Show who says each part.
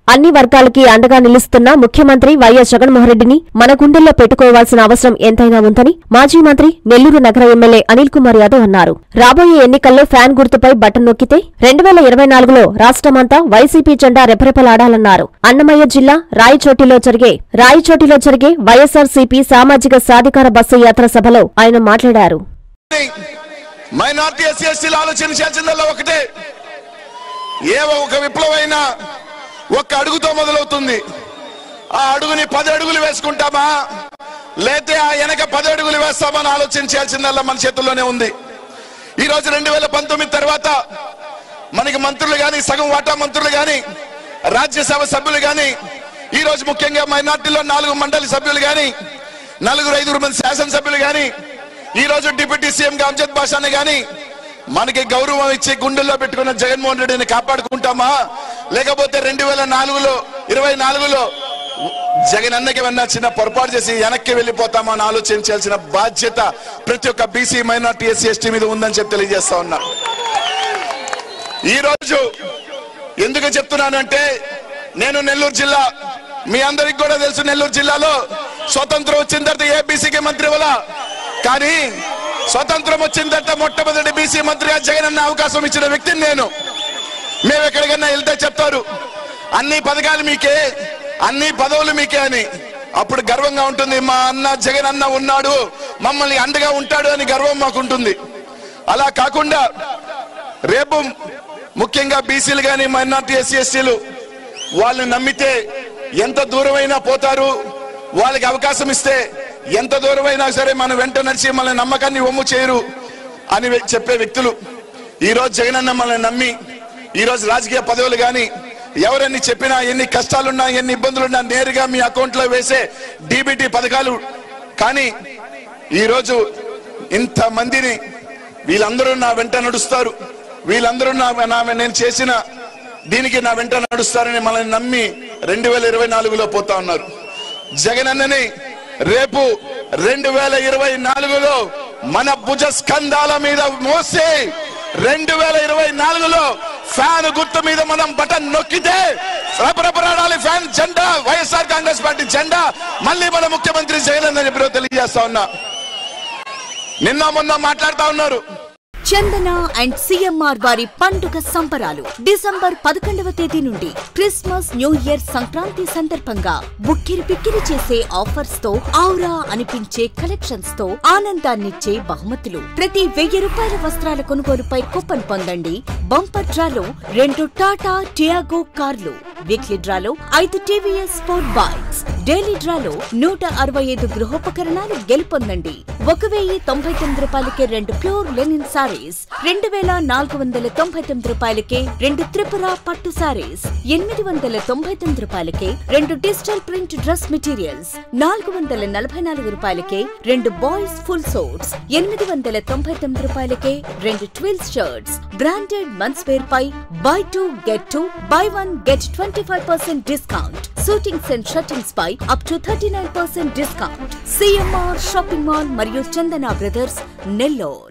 Speaker 1: అన్ని వర్గాలకి అండగా నిలుస్తున్న ముఖ్యమంత్రి వైఎస్ జగన్మోహన్రెడ్డిని మన గుండెల్లో పెట్టుకోవాల్సిన అవసరం ఎంతైనా ఉందని మాజీ మంత్రి నెల్లూరు నగర ఎమ్మెల్యే అనిల్ కుమార్ యాదవ్ అన్నారు రాబోయే ఎన్నికల్లో ఫ్యాన్ గుర్తుపై బటన్ నొక్కితే రెండు వేల ఇరవై నాలుగులో రాష్ట్రమంతా వైసీపీ జెండా రెపరెపలాడాలన్నారు అన్నమయ్య జిల్లా రాయచోటిలో జరిగే రాయచోటిలో జరిగే వైఎస్సార్సీపీ సామాజిక సాధికార బస్సు యాత్ర సభలో ఆయన మాట్లాడారు
Speaker 2: మైనార్టీ ఎస్సీ ఎస్టీలు ఆలోచించాల్సిందల్లా ఒకటే ఏ ఒక విప్లవైనా ఒక్క అడుగుతో మొదలవుతుంది ఆ అడుగుని పది అడుగులు వేసుకుంటామా లేతే ఆ వెనక పది అడుగులు వేస్తామని ఆలోచించాల్సిందల్లా మన చేతుల్లోనే ఉంది ఈ రోజు రెండు వేల పంతొమ్మిది తర్వాత మనకి మంత్రులు గాని సగం వాటా మంత్రులు గాని రాజ్యసభ సభ్యులు గాని ఈ రోజు ముఖ్యంగా మైనార్టీలో నాలుగు మండలి సభ్యులు గాని నలుగురు ఐదుగురు మంది శాసనసభ్యులు గాని ఈ రోజు డిప్యూటీ సీఎం గా అమ్జద్ బాషాని గాని మనకి గౌరవం ఇచ్చి గుండెల్లో పెట్టుకున్న జగన్మోహన్ రెడ్డిని కాపాడుకుంటామా లేకపోతే రెండు వేల నాలుగులో ఇరవై నాలుగులో జగన్ అన్నకి ఏమన్నా చిన్న పొరపాటు చేసి వెనక్కి వెళ్ళిపోతామా అని ఆలోచించాల్సిన బాధ్యత ప్రతి ఒక్క బీసీ మైనార్టీ ఎస్సీ ఎస్టీ మీద ఉందని చెప్పి తెలియజేస్తా ఉన్నా ఈ రోజు ఎందుకు చెప్తున్నానంటే నేను నెల్లూరు జిల్లా మీ అందరికి కూడా తెలుసు నెల్లూరు జిల్లాలో స్వతంత్రం వచ్చిన తర్వాత ఏ బీసీకి మంత్రి వల్ల కానీ స్వతంత్రం వచ్చిన తర్వాత మొట్టమొదటి బీసీ మంత్రిగా జగన్ అన్న అవకాశం ఇచ్చిన వ్యక్తిని నేను మేము ఎక్కడికన్నా వెళ్తే చెప్తారు అన్ని పథకాలు మీకే అన్ని పదవులు మీకే అని అప్పుడు గర్వంగా ఉంటుంది మా అన్న జగన్ అన్న ఉన్నాడు మమ్మల్ని అండగా ఉంటాడు అని గర్వం మాకుంటుంది అలా కాకుండా రేపు ముఖ్యంగా బీసీలు కానీ మైనార్టీ ఎస్సీ ఎస్టీలు వాళ్ళని నమ్మితే ఎంత దూరమైనా పోతారు వాళ్ళకి అవకాశం ఇస్తే ఎంత దూరమైనా సరే మన వెంట నడిచి మన నమ్మకాన్ని ఒమ్ము చేయరు అని వె- చెప్పే వ్యక్తులు ఈ రోజు జగనన్న మనల్ని నమ్మి ఈ రోజు రాజకీయ పదవులు కానీ ఎవరన్ని చెప్పినా ఎన్ని కష్టాలున్నా ఎన్ని ఇబ్బందులున్నా నేరుగా మీ అకౌంట్ లో వేసే డీబీటీ పథకాలు కానీ ఈ రోజు ఇంత మందిని వీళ్ళందరూ నా వెంట నడుస్తారు వీళ్ళందరూ నా నా నేను చేసిన దీనికి నా వెంట నడుస్తారని మనల్ని నమ్మి రెండు వేల ఇరవై నాలుగులో పోతా ఉన్నారు జగన్ అన్నని రేపు రెండు వేల ఇరవై నాలుగులో మన భుజ స్కంధాల మీద మోసి రెండు వేల ఇరవై నాలుగులో ఫ్యాన్ గుర్తు మీద మనం బటన్ నొక్కితే రపరపరాడాలి ఫ్యాన్ జెండా వైఎస్ఆర్ కాంగ్రెస్ పార్టీ జెండా మళ్ళీ మన ముఖ్యమంత్రి జగన్ అన్న చెప్పి తెలియజేస్తా ఉన్నా నిన్న మొన్న మాట్లాడుతా ఉన్నారు
Speaker 3: చందన అండ్ సిఎంఆర్ వారి పండుగ సంబరాలు డిసెంబర్ పదకొండవ తేదీ నుండి క్రిస్మస్ న్యూ ఇయర్ సంక్రాంతి సందర్భంగా బుక్కిరి పిక్కిరి చేసే ఆఫర్స్ తో ఔరా అనిపించే కలెక్షన్స్ తో ఆనందాన్నిచ్చే బహుమతులు ప్రతి వెయ్యి రూపాయల వస్త్రాల కొనుగోలుపై కూపన్ పొందండి బంపర్ డ్రాలో రెండు టాటా టియాగో కార్లు వీక్లీ డ్రాలో ఐదు టీవీఎస్ స్పోర్ట్ బైక్స్ డైలీ డ్రాలో నూట అరవై ఐదు గృహోపకరణాలు గెలుపొందండి ఒక వెయ్యి తొంభై తొమ్మిది రూపాయలకే రెండు ప్యూర్ లెనిన్ సారీస్ రెండు వేల నాలుగు వందల తొంభై తొమ్మిది రూపాయలకే రెండు త్రిపుర పట్టు సారీస్ ఎనిమిది వందల తొంభై తొమ్మిది రూపాయలకే రెండు డిజిటల్ ప్రింట్ డ్రెస్ మెటీరియల్స్ నాలుగు వందల నలభై నాలుగు రూపాయలకే రెండు బాయ్స్ ఫుల్ సోట్స్ ఎనిమిది వందల తొంభై తొమ్మిది రూపాయలకే రెండు twills shirts branded men's wear పై buy two get two buy one get twenty five percent discount shootings and shirtings పై up to thirty nine percent discount CMR shopping mall మరియు చందన బ్రదర్స్ నెల్లూర్